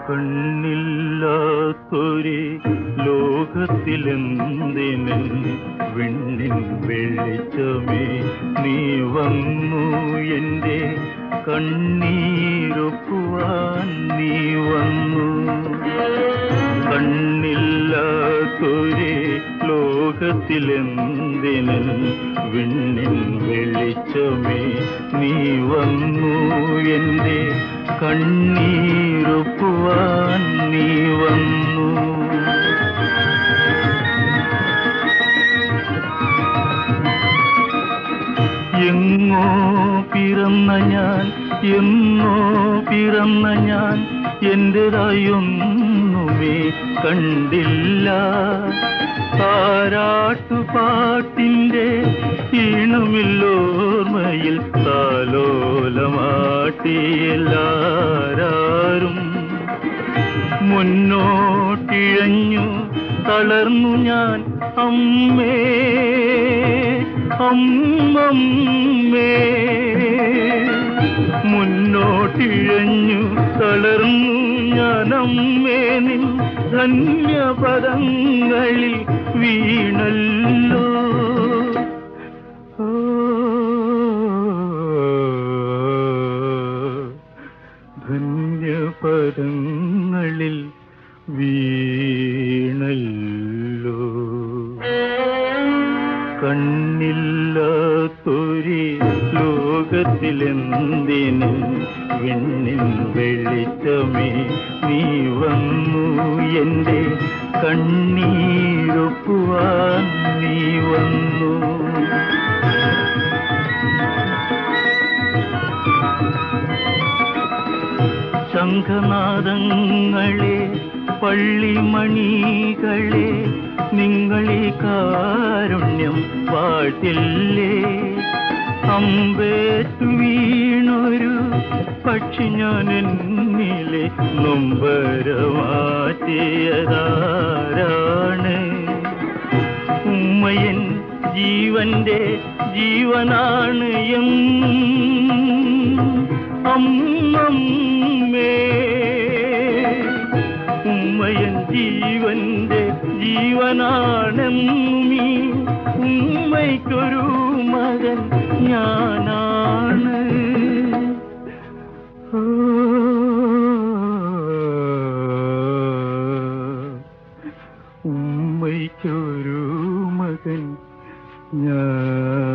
കണ്ണില്ലാത്തൊരു ലോകത്തിലെന്തിന് വിണ്ണിൻ വെളിച്ചമേ നീ വന്നു എൻ്റെ കണ്ണീരൊപ്പുവാൻ നീ വന്നു കണ്ണില്ലാത്തൊരു ലോകത്തിലെന്തിന് വിണ്ണിൻ വെളിച്ചമേ നീ വന്നു എൻ്റെ കണ്ണീരൊപ്പുവാൻ നീ വന്നു എങ്ങോ പിറന്ന ഞാൻ എന്നോ പിറന്ന ഞാൻ എന്റേതായൊന്നുമേ കണ്ടില്ല താരാട്ടുപാട്ടിൻ്റെ ഈണമില്ലോർമ്മയിൽ താലോലമാട്ടിയെല്ലാരും മുന്നോട്ടിഴഞ്ഞു തളർന്നു ഞാൻ അമ്മേ അമ്മമ്മേ മുന്നോട്ടിഴഞ്ഞു തളർന്നു ഞാൻ അമ്മേ നിൻ ധന്യപദങ്ങളിൽ വീണല്ലോ ഓ ധന്യപദങ്ങളിൽ വീണല്ലോ കണ്ണില്ലാത്തൊരു ലോകത്തിലെന്തിന് വിണ്ണിൻ വെളിച്ചമേ നീ വന്നു എൻ്റെ കണ്ണീരൊപ്പുവാൻ നീ വന്നു ശംഖനാദങ്ങളെ പള്ളിമണികളെ നിങ്ങളീ കാരുണ്യം വാഴ്ത്തില്ലേ അമ്പേറ്റു വീണൊരു പക്ഷി ഞാൻ എന്നിലെ നൊമ്പരമാറ്റിയതാരാണ് ഉമ്മയൻ ജീവന്റെ ജീവനാണ് എന്നും അമ്മമ്മേ ഉമ്മയൻ ജീവന്റെ ജീവനാണെന്നീ ഉമ്മയ്ക്കൊരു മകൻ ഞാനാണ് ഓ, ഉമ്മയ്ക്കൊരു മകൻ ഞാൻ